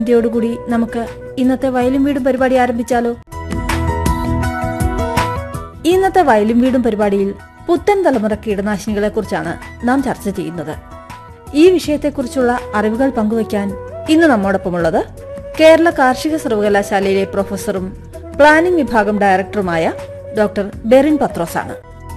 യോടുകൂടി നമുക്ക് ഇന്നത്തെ വയലും വീടും പരിപാടി ആരംഭിച്ചാലോ ഇന്നത്തെ വയലും വീടും പരിപാടിയിൽ പുത്തൻ തലമുറ കീടനാശിനികളെ കുറിച്ചാണ് നാം ചർച്ച ചെയ്യുന്നത് ഈ വിഷയത്തെക്കുറിച്ചുള്ള അറിവുകൾ പങ്കുവയ്ക്കാൻ ഇന്ന് നമ്മോടൊപ്പമുള്ളത് കേരള കാർഷിക സർവകലാശാലയിലെ പ്രൊഫസറും പ്ലാനിംഗ് വിഭാഗം ഡയറക്ടറുമായ ഡോക്ടർ ബെറിൻ പത്രോസാണ്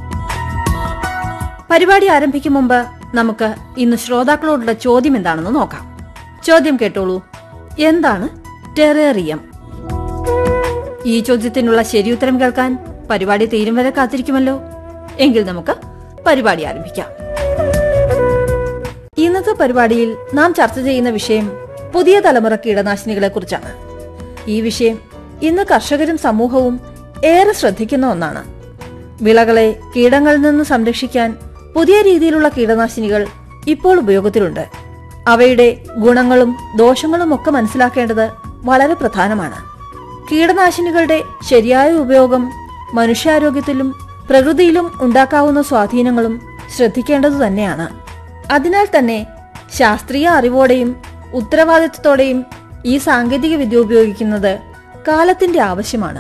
പരിപാടി ആരംഭിക്കും മുമ്പ് നമുക്ക് ഇന്ന് ശ്രോതാക്കളോടുള്ള ചോദ്യം എന്താണെന്ന് നോക്കാം ചോദ്യം കേട്ടോളൂ എന്താണ് ടെറേറിയം ഈ ചോദ്യത്തിനുള്ള ശരിയുത്തരം കേൾക്കാൻ പരിപാടി തീരും വരെ കാത്തിരിക്കുമല്ലോ എങ്കിൽ നമുക്ക് പരിപാടി ആരംഭിക്കാം ഇന്നത്തെ പരിപാടിയിൽ നാം ചർച്ച ചെയ്യുന്ന വിഷയം പുതിയ തലമുറ കീടനാശിനികളെ കുറിച്ചാണ് ഈ വിഷയം ഇന്ന് കർഷകരും സമൂഹവും ഏറെ ശ്രദ്ധിക്കുന്ന ഒന്നാണ് വിളകളെ കീടങ്ങളിൽ നിന്ന് സംരക്ഷിക്കാൻ പുതിയ രീതിയിലുള്ള കീടനാശിനികൾ ഇപ്പോൾ ഉപയോഗത്തിലുണ്ട് അവയുടെ ഗുണങ്ങളും ദോഷങ്ങളും ഒക്കെ മനസ്സിലാക്കേണ്ടത് വളരെ പ്രധാനമാണ് കീടനാശിനികളുടെ ശരിയായ ഉപയോഗം മനുഷ്യാരോഗ്യത്തിലും പ്രകൃതിയിലും ഉണ്ടാക്കാവുന്ന സ്വാധീനങ്ങളും ശ്രദ്ധിക്കേണ്ടതു തന്നെയാണ് അതിനാൽ തന്നെ ശാസ്ത്രീയ അറിവോടെയും ഉത്തരവാദിത്വത്തോടെയും ഈ സാങ്കേതിക വിദ്യ ഉപയോഗിക്കുന്നത് കാലത്തിന്റെ ആവശ്യമാണ്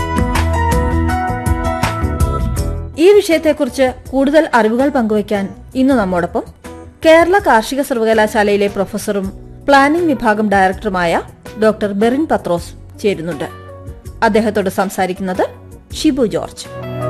ഈ വിഷയത്തെക്കുറിച്ച് കൂടുതൽ അറിവുകൾ പങ്കുവയ്ക്കാൻ ഇന്ന് നമ്മോടൊപ്പം കേരള കാർഷിക സർവകലാശാലയിലെ പ്രൊഫസറും പ്ലാനിംഗ് വിഭാഗം ഡയറക്ടറുമായ ഡോക്ടർ ബെറിൻ പത്രോസ് ചേരുന്നുണ്ട് അദ്ദേഹത്തോട് സംസാരിക്കുന്നത് ഷിബു ജോർജ്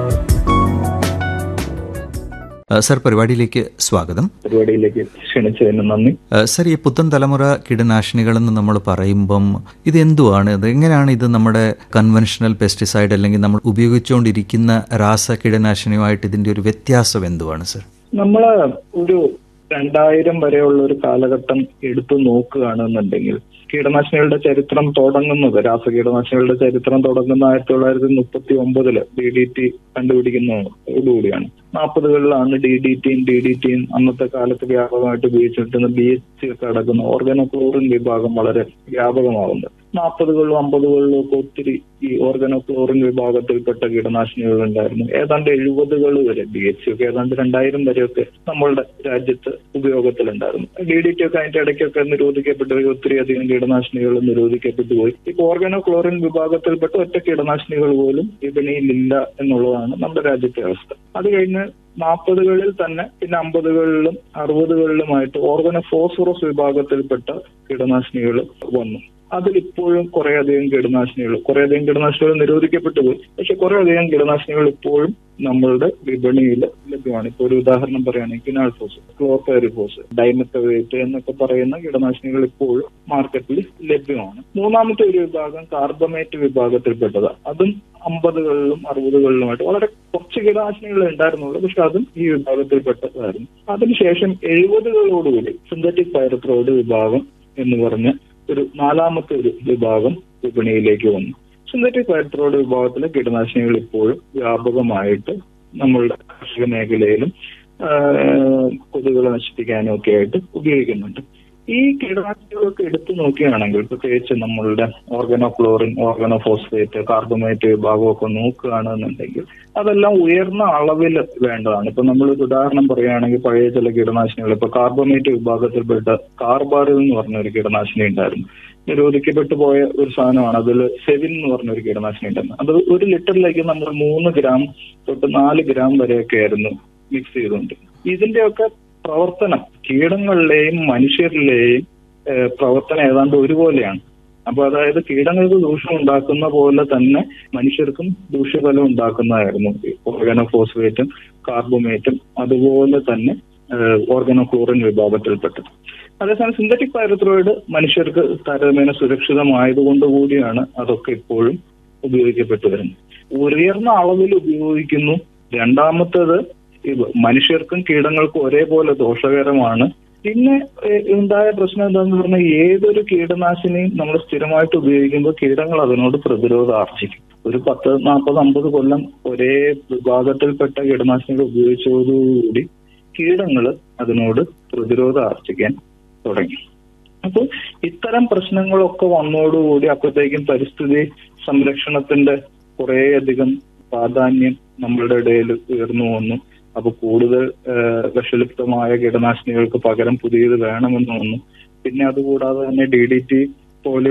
ആ, സർ പരിപാടിയിലേക്ക് സ്വാഗതം പരിപാടിയിലേക്ക് ക്ഷണിച്ചതിന് നന്ദി ആ, സർ ഈ പുത്തൻ തലമുറ കീടനാശിനികളെന്ന് നമ്മൾ പറയുമ്പം ഇത് എന്തുവാണ് ഇത് എങ്ങനെയാണ് ഇത് നമ്മുടെ കൺവെൻഷണൽ പെസ്റ്റിസൈഡ് അല്ലെങ്കിൽ നമ്മൾ ഉപയോഗിച്ചുകൊണ്ടിരിക്കുന്ന രാസ കീടനാശിനിയുമായിട്ട് ഇതിന്റെ ഒരു വ്യത്യാസം എന്തുവാണ് സർ നമ്മള് ഒരു രണ്ടായിരം വരെയുള്ള ഒരു കാലഘട്ടം എടുത്തു നോക്കുകയാണെന്നുണ്ടെങ്കിൽ കീടനാശിനികളുടെ ചരിത്രം തുടങ്ങുന്നത് രാസകീടനാശിനികളുടെ ചരിത്രം തുടങ്ങുന്ന ആയിരത്തി തൊള്ളായിരത്തി മുപ്പത്തി ഒമ്പതില് ഡി ഡി ടി കണ്ടുപിടിക്കുന്നതോടുകൂടിയാണ് നാൽപ്പതുകളിലാണ് ഡി ഡി ടിയും ഡി ഡി ടിയും അന്നത്തെ കാലത്ത് വ്യാപകമായിട്ട് ഉപയോഗിച്ചിരുന്ന ബി എച്ച് ഒക്കെ അടക്കുന്ന ഓർഗനോക്ലോറിൻ വിഭാഗം വളരെ വ്യാപകമാവുന്നത് നാൽപ്പതുകളിലും അമ്പതുകളിലും ഒക്കെ ഒത്തിരി ഈ ഓർഗനോക്ലോറിൻ വിഭാഗത്തിൽപ്പെട്ട കീടനാശിനികൾ ഉണ്ടായിരുന്നു ഏതാണ്ട് എഴുപതുകൾ വരെ ബി എച്ച് ഒക്കെ ഏതാണ്ട് രണ്ടായിരം വരെയൊക്കെ നമ്മളുടെ രാജ്യത്ത് ഉപയോഗത്തിലുണ്ടായിരുന്നു ഡി ഡി ടി ഒക്കെ അതിന്റെ ഇടയ്ക്കൊക്കെ നിരോധിക്കപ്പെട്ടു പോയി ഒത്തിരി അധികം കീടനാശിനികൾ നിരോധിക്കപ്പെട്ടു പോയി ഇപ്പൊ ഓർഗനോക്ലോറിൻ വിഭാഗത്തിൽപ്പെട്ട ഒറ്റ കീടനാശിനികൾ പോലും വിപണിയിലില്ല എന്നുള്ളതാണ് നമ്മുടെ രാജ്യത്തെ അവസ്ഥ അത് കഴിഞ്ഞ് നാൽപ്പതുകളിൽ തന്നെ പിന്നെ അമ്പതുകളിലും അറുപതുകളിലുമായിട്ട് ഓർഗനോ ഫോസ്ഫറസ് വിഭാഗത്തിൽപ്പെട്ട കീടനാശിനികൾ വന്നു അതിലിപ്പോഴും കുറെ അധികം കീടനാശിനികൾ കുറെ അധികം കീടനാശിനികൾ നിരോധിക്കപ്പെട്ടു പോയി പക്ഷെ കുറെ അധികം കീടനാശിനികൾ ഇപ്പോഴും നമ്മളുടെ വിപണിയിൽ ലഭ്യമാണ് ഇപ്പൊ ഒരു ഉദാഹരണം പറയുകയാണെങ്കിൽ കിനാൾഫോസ് ക്ലോർപെറിഫോസ് ഡൈമത്തവേറ്റ് എന്നൊക്കെ പറയുന്ന കീടനാശിനികൾ ഇപ്പോഴും മാർക്കറ്റിൽ ലഭ്യമാണ് മൂന്നാമത്തെ ഒരു വിഭാഗം കാർബമേറ്റ് വിഭാഗത്തിൽപ്പെട്ടത് അതും അമ്പതുകളിലും അറുപതുകളിലുമായിട്ട് വളരെ കുറച്ച് കീടനാശിനികൾ ഉണ്ടായിരുന്നുള്ളൂ പക്ഷെ അതും ഈ വിഭാഗത്തിൽപ്പെട്ടതായിരുന്നു അതിനുശേഷം എഴുപതുകളോടുകൂടി സിന്തറ്റിക് പൈറത്രോയിഡ് വിഭാഗം എന്ന് പറഞ്ഞ ഒരു നാലാമത്തെ ഒരു വിഭാഗം വിപണിയിലേക്ക് വന്നു സിന്തറ്റിക് പൈറത്രോയിഡ് വിഭാഗത്തിലെ കീടനാശിനികൾ ഇപ്പോഴും വ്യാപകമായിട്ട് നമ്മളുടെ കാർഷിക മേഖലയിലും ആ, കൊതുകുകളെ നശിപ്പിക്കാനും ഒക്കെ ആയിട്ട് ഉപയോഗിക്കുന്നുണ്ട് ഈ കീടനാശിനികളൊക്കെ എടുത്തു നോക്കുകയാണെങ്കിൽ പ്രത്യേകിച്ച് നമ്മളുടെ ഓർഗനോക്ലോറിൻ ഓർഗനോഫോസ്ഫേറ്റ് കാർബമേറ്റ് വിഭാഗമൊക്കെ നോക്കുകയാണെന്നുണ്ടെങ്കിൽ അതെല്ലാം ഉയർന്ന അളവിൽ വേണ്ടതാണ് ഇപ്പൊ നമ്മളൊരു ഉദാഹരണം പറയുകയാണെങ്കിൽ പഴയ ചില കീടനാശിനികൾ ഇപ്പൊ കാർബമേറ്റ് വിഭാഗത്തിൽപ്പെട്ട കാർബാറിൽ എന്ന് പറഞ്ഞ ഒരു കീടനാശിനി ഉണ്ടായിരുന്നു നിരോധിക്കപ്പെട്ടു പോയ ഒരു സാധനമാണ് അതിൽ സെവിൻ എന്ന് പറഞ്ഞ ഒരു കീടനാശിനി ഉണ്ടായിരുന്നു അത് ഒരു ലിറ്ററിലേക്ക് നമ്മൾ മൂന്ന് ഗ്രാം തൊട്ട് നാല് ഗ്രാം വരെയൊക്കെ ആയിരുന്നു മിക്സ് ചെയ്തുകൊണ്ട് ഇതിന്റെയൊക്കെ പ്രവർത്തനം കീടങ്ങളിലെയും മനുഷ്യരിലെയും ഏഹ്, പ്രവർത്തനം ഏതാണ്ട് ഒരുപോലെയാണ് അപ്പൊ അതായത് കീടങ്ങൾക്ക് ദൂഷ്യം ഉണ്ടാക്കുന്ന പോലെ തന്നെ മനുഷ്യർക്കും ദൂഷ്യഫലം ഉണ്ടാക്കുന്നതായിരുന്നു ഓർഗനോഫോസ്ഫേറ്റും കാർബോമേറ്റും അതുപോലെ തന്നെ ഓർഗനോക്ലോറിൻ വിഭാഗത്തിൽപ്പെട്ടത് അതേസമയം സിന്തറ്റിക് പൈറത്രോയിഡ് മനുഷ്യർക്ക് താരതമ്യേന സുരക്ഷിതമായതുകൊണ്ട് കൂടിയാണ് അതൊക്കെ ഇപ്പോഴും ഉപയോഗിക്കപ്പെട്ടു വരുന്നത് ഉയർന്ന അളവിൽ ഉപയോഗിക്കുന്നു രണ്ടാമത്തേത് ഇത് മനുഷ്യർക്കും കീടങ്ങൾക്കും ഒരേപോലെ ദോഷകരമാണ് പിന്നെ ഏഹ്, ഉണ്ടായ പ്രശ്നം എന്താന്ന് പറഞ്ഞാൽ ഏതൊരു കീടനാശിനിയും നമ്മൾ സ്ഥിരമായിട്ട് ഉപയോഗിക്കുമ്പോൾ കീടങ്ങൾ അതിനോട് പ്രതിരോധം ആർജിക്കും ഒരു പത്ത് നാൽപ്പത് അമ്പത് കൊല്ലം ഒരേ വിഭാഗത്തിൽപ്പെട്ട കീടനാശിനികൾ ഉപയോഗിച്ചതോടുകൂടി കീടങ്ങൾ അതിനോട് പ്രതിരോധം ആർജിക്കാൻ തുടങ്ങി അപ്പോൾ ഇത്തരം പ്രശ്നങ്ങളൊക്കെ വന്നതോടുകൂടി അപ്പോഴത്തേക്കും പരിസ്ഥിതി സംരക്ഷണത്തിന്റെ കുറേയധികം പ്രാധാന്യം നമ്മളുടെ ഇടയിൽ ഉയർന്നു വന്നു അപ്പൊ കൂടുതൽ ഏഹ്, വിഷലിപ്തമായ കീടനാശിനികൾക്ക് പകരം പുതിയത് വേണമെന്ന് വന്നു പിന്നെ അതുകൂടാതെ തന്നെ ഡി ഡി ടി പോലെ